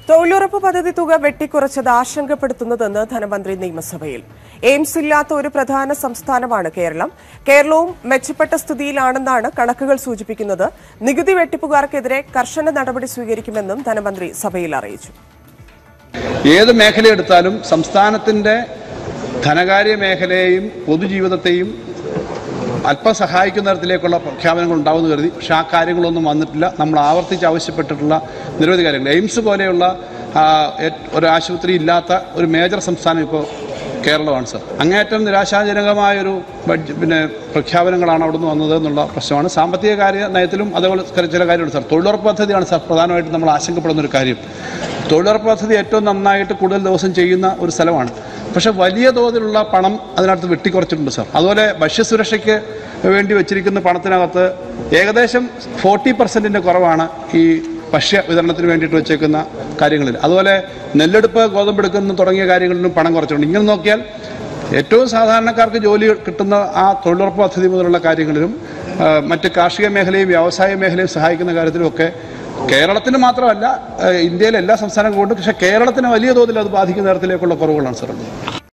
തൊഴിലുറപ്പ് പദ്ധതി തുക വെട്ടിക്കുറച്ചത് ആശങ്കപ്പെടുത്തുന്നതെന്ന് ധനമന്ത്രി നിയമസഭയിൽ എയിംസ് ഇല്ലാത്ത ഒരു പ്രധാന സംസ്ഥാനമാണ് കേരളം കേരളവും മെച്ചപ്പെട്ട സ്ഥിതിയിലാണെന്നാണ് കണക്കുകൾ സൂചിപ്പിക്കുന്നത് നികുതി വെട്ടിപ്പുകാർക്കെതിരെ കർശന നടപടി സ്വീകരിക്കുമെന്നും ധനമന്ത്രി സഭയിൽ അറിയിച്ചു ഏത് മേഖല എടുത്താലും സംസ്ഥാനത്തിൻ്റെ ധനകാര്യ മേഖലയെയും പൊതുജീവിതത്തെയും അല്പം സഹായിക്കുന്ന തരത്തിലേക്കുള്ള പ്രഖ്യാപനങ്ങൾ ഉണ്ടാവുമെന്ന് കരുതി പക്ഷേ ആ കാര്യങ്ങളൊന്നും വന്നിട്ടില്ല നമ്മൾ ആവർത്തിച്ച് ആവശ്യപ്പെട്ടിട്ടുള്ള നിരവധി കാര്യങ്ങൾ എയിംസ് പോലെയുള്ള ആ, ഏ- ഒരു ആശുപത്രി ഇല്ലാത്ത ഒരു മേജർ സംസ്ഥാനം ഇപ്പോൾ കേരളമാണ് സർ അങ്ങേയറ്റം നിരാശാജനകമായൊരു ബഡ്ജറ്റ് പിന്നെ പ്രഖ്യാപനങ്ങളാണ് അവിടുന്ന് വന്നത് എന്നുള്ള പ്രശ്നമാണ് സാമ്പത്തിക കാര്യ നയത്തിലും അതേപോലെ ചില കാര്യമുണ്ട് സാർ തൊഴിലുറപ്പ് പദ്ധതിയാണ് സാർ പ്രധാനമായിട്ടും നമ്മൾ ആശങ്കപ്പെടുന്ന ഒരു കാര്യം തൊഴിലുറപ്പ് പദ്ധതി ഏറ്റവും നന്നായിട്ട് കൂടുതൽ ദിവസം ചെയ്യുന്ന ഒരു സ്ഥലമാണ് പക്ഷേ വലിയ തോതിലുള്ള പണം അതിനകത്ത് വെട്ടിക്കുറച്ചിട്ടുണ്ട് സാർ അതുപോലെ ഭക്ഷ്യസുരക്ഷയ്ക്ക് വേണ്ടി വെച്ചിരിക്കുന്ന പണത്തിനകത്ത് ഏകദേശം ഫോർട്ടി പെർസെൻറ്റിൻ്റെ കുറവാണ് ഈ ഭക്ഷ്യ വിതരണത്തിന് വേണ്ടിയിട്ട് വെച്ചേക്കുന്ന കാര്യങ്ങളിൽ അതുപോലെ നെല്ലെടുപ്പ് ഗോതമ്പെടുക്കുന്ന തുടങ്ങിയ കാര്യങ്ങളിലും പണം കുറച്ചിട്ടുണ്ട് ഇങ്ങനെ നോക്കിയാൽ ഏറ്റവും സാധാരണക്കാർക്ക് ജോലി കിട്ടുന്ന ആ തൊഴിലുറപ്പ് പദ്ധതി മുതലുള്ള കാര്യങ്ങളിലും ആ, മറ്റ് കാർഷിക മേഖലയും വ്യവസായ മേഖലയും സഹായിക്കുന്ന കാര്യത്തിലുമൊക്കെ കേരളത്തിന് മാത്രമല്ല ആ, ഇന്ത്യയിലെ എല്ലാ സംസ്ഥാനങ്ങളും കൊണ്ട് പക്ഷേ കേരളത്തിന് വലിയ തോതിൽ അത് ബാധിക്കുന്ന തരത്തിലേക്കുള്ള കുറവുകളാണ് സാർ ഉള്ളത്